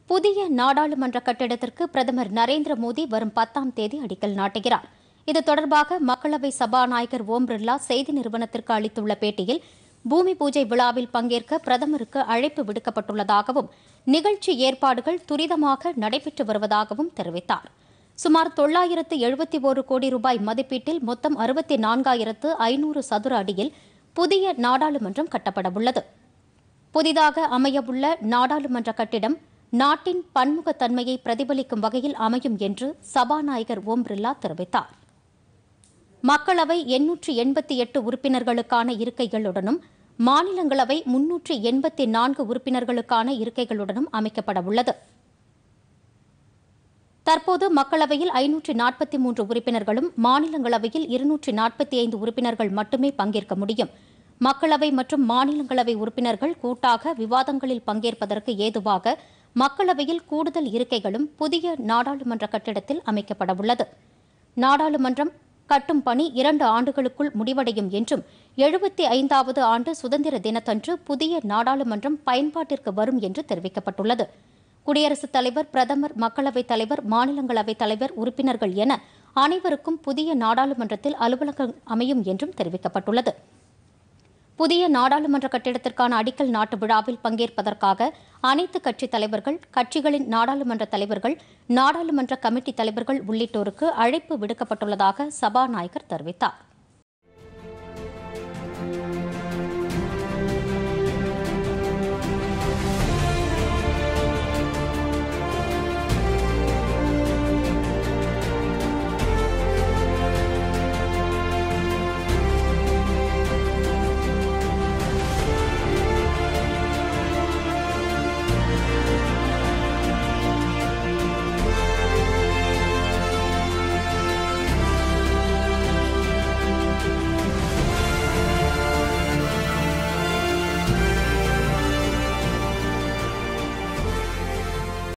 புதிய நாடாளுமன்ற கட்டிடத்திற்கு பிரதமர் நரேந்திர மோடி வரும் பத்தாம் தேதி அடிக்கல் நாட்டுகிறார் இது தொடர்பாக மக்களவை சபாநாயகர் ஓம் பிர்லா செய்தி நிறுவனத்திற்கு அளித்துள்ள பேட்டியில் பூமி பூஜை விழாவில் பங்கேற்க பிரதமருக்கு அழைப்பு விடுக்கப்பட்டுள்ளதாகவும் நிகழ்ச்சி ஏற்பாடுகள் துரிதமாக நடைபெற்று வருவதாகவும் தெரிவித்தார் சுமார் தொள்ளாயிரத்து எழுபத்தி ஒரு கோடி ரூபாய் மதிப்பீட்டில் மொத்தம் அறுபத்தி நான்காயிரத்து ஐநூறு சதுர அடியில் புதிய நாடாளுமன்றம் கட்டப்படவுள்ளது புதிதாக அமையவுள்ள நாடாளுமன்ற கட்டிடம் நாட்டின் பன்முகத்தன்மையை பிரதிபலிக்கும் வகையில் அமையும் என்று சபாநாயகர் ஓம் பிர்லா தெரிவித்தார் மக்களவை எண்ணூற்று எண்பத்தி எட்டு உறுப்பினர்களுக்கான இருக்கைகளுடனும் மாநிலங்களவை முன்னூற்று எண்பத்தி நான்கு உறுப்பினர்களுக்கான இருக்கைகளுடனும் அமைக்கப்பட உள்ளது தற்போது மக்களவையில் ஐநூற்று நாற்பத்தி மூன்று உறுப்பினர்களும் மாநிலங்களவையில் இருநூற்று நாற்பத்தி ஐந்து உறுப்பினர்கள் மட்டுமே பங்கேற்க முடியும் மக்களவை மற்றும் மாநிலங்களவை உறுப்பினர்கள் கூட்டாக விவாதங்களில் பங்கேற்பதற்கு ஏதுவாக மக்களவையில் கூடுதல் இருக்கைகளும் புதிய நாடாளுமன்ற கட்டிடத்தில் அமைக்கப்பட உள்ளது நாடாளுமன்றம் கட்டும் பணி இரண்டு ஆண்டுகளுக்குள் முடிவடையும் என்றும் எழுபத்தி ஐந்தாவது ஆண்டு சுதந்திர தினத்தன்று புதிய நாடாளுமன்றம் பயன்பாட்டிற்கு வரும் என்று தெரிவிக்கப்பட்டுள்ளது குடியரசுத் தலைவர் பிரதமர் மக்களவைத் தலைவர் மாநிலங்களவைத் தலைவர் உறுப்பினர்கள் என அனைவருக்கும் புதிய நாடாளுமன்றத்தில் அலுவலகம் அமையும் என்றும் தெரிவிக்கப்பட்டுள்ளது புதிய நாடாளுமன்ற கட்டிடத்திற்கான அடிக்கல் நாட்டு விழாவில் பங்கேற்பதற்காக அனைத்து கட்சித் தலைவர்கள் கட்சிகளின் நாடாளுமன்ற தலைவர்கள் நாடாளுமன்ற கமிட்டி தலைவர்கள் உள்ளிட்டோருக்கு அழைப்பு விடுக்கப்பட்டுள்ளதாக சபாநாயகர் தெரிவித்தார்